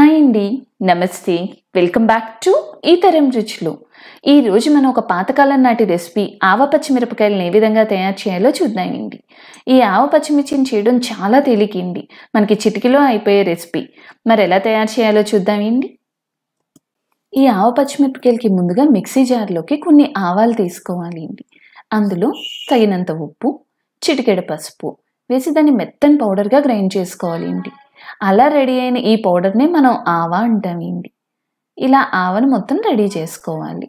hi అండి నమస్తే welcome back to ఈ తరం రుచులు ఈ రోజు మనం ఒక పాతకాలం నాటి రెసిపీ ఆవ పచ్చిమిరపకాయలను ఏ విధంగా తయారు చేయాలో చూద్దామండి ఈ ఆవ పచ్చిమిర్చిని చేయడం చాలా తేలికండి మనకి చిటికలో అయిపోయే రెసిపీ మరి ఎలా తయారు చేయాలో చూద్దామండి ఈ ఆవ పచ్చిమిరపకాయలకి ముందుగా మిక్సీ జార్లోకి కొన్ని ఆవాలు తీసుకోవాలి అండి అందులో తగినంత ఉప్పు చిటికెడ పసుపు వేసి దాన్ని మెత్తని పౌడర్గా గ్రైండ్ చేసుకోవాలి అండి అలా రెడీ అయిన ఈ పౌడర్ని మనం ఆవా అంటామండి ఇలా ఆవను మొత్తం రెడీ చేసుకోవాలి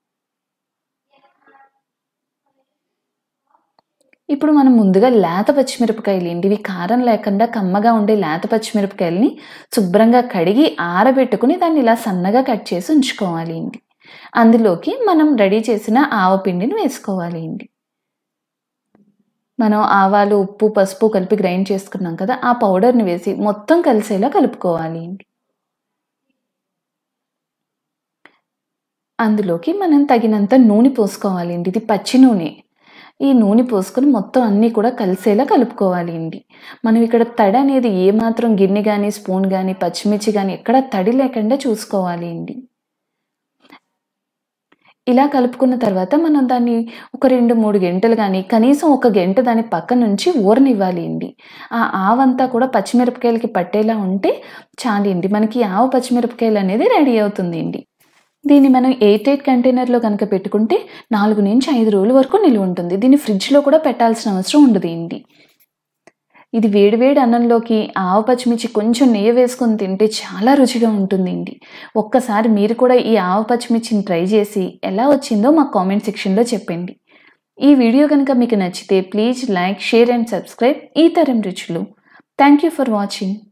ఇప్పుడు మనం ముందుగా లేత పచ్చిమిరపకాయలు ఏంటి ఇవి కారం లేకుండా కమ్మగా ఉండే లేత పచ్చిమిరపకాయలని శుభ్రంగా కడిగి ఆరబెట్టుకుని దాన్ని ఇలా సన్నగా కట్ చేసి ఉంచుకోవాలి అండి అందులోకి మనం రెడీ చేసిన ఆవపిండిని వేసుకోవాలి అండి మనం ఆవాలు ఉప్పు పసుపు కలిపి గ్రైండ్ చేసుకున్నాం కదా ఆ పౌడర్ని వేసి మొత్తం కలిసేలా కలుపుకోవాలి అండి అందులోకి మనం తగినంత నూనె పోసుకోవాలి అండి ఇది పచ్చి నూనె ఈ నూనె పోసుకొని మొత్తం అన్నీ కూడా కలిసేలా కలుపుకోవాలి అండి మనం ఇక్కడ తడి అనేది ఏమాత్రం గిన్నె కానీ స్పూన్ కానీ పచ్చిమిర్చి కానీ ఎక్కడ తడి లేకుండా చూసుకోవాలి అండి ఇలా కలుపుకున్న తర్వాత మనం దాన్ని ఒక రెండు మూడు గంటలు కానీ కనీసం ఒక గంట దాని పక్క నుంచి ఊరనివ్వాలి అండి ఆ ఆవంతా కూడా పచ్చిమిరపకాయలకి పట్టేలా ఉంటే చాలండి మనకి ఆవ పచ్చిమిరపకాయలు అనేది రెడీ అవుతుంది అండి దీన్ని మనం ఎయిట్ ఎయిట్ కంటైనర్లో కనుక పెట్టుకుంటే నాలుగు నుంచి ఐదు రోజుల వరకు నిలువ ఉంటుంది దీన్ని ఫ్రిడ్జ్లో కూడా పెట్టాల్సిన అవసరం ఉండదు ఏంటి ఇది వేడివేడి అన్నంలోకి ఆవ పచ్చిమిర్చి కొంచెం నెయ్యి వేసుకొని తింటే చాలా రుచిగా ఉంటుందండి ఒక్కసారి మీరు కూడా ఈ ఆవ పచ్చిమిర్చిని ట్రై చేసి ఎలా వచ్చిందో మా కామెంట్ సెక్షన్లో చెప్పండి ఈ వీడియో కనుక మీకు నచ్చితే please like share and subscribe ఈ తరం రుచులు థ్యాంక్ యూ ఫర్ వాచింగ్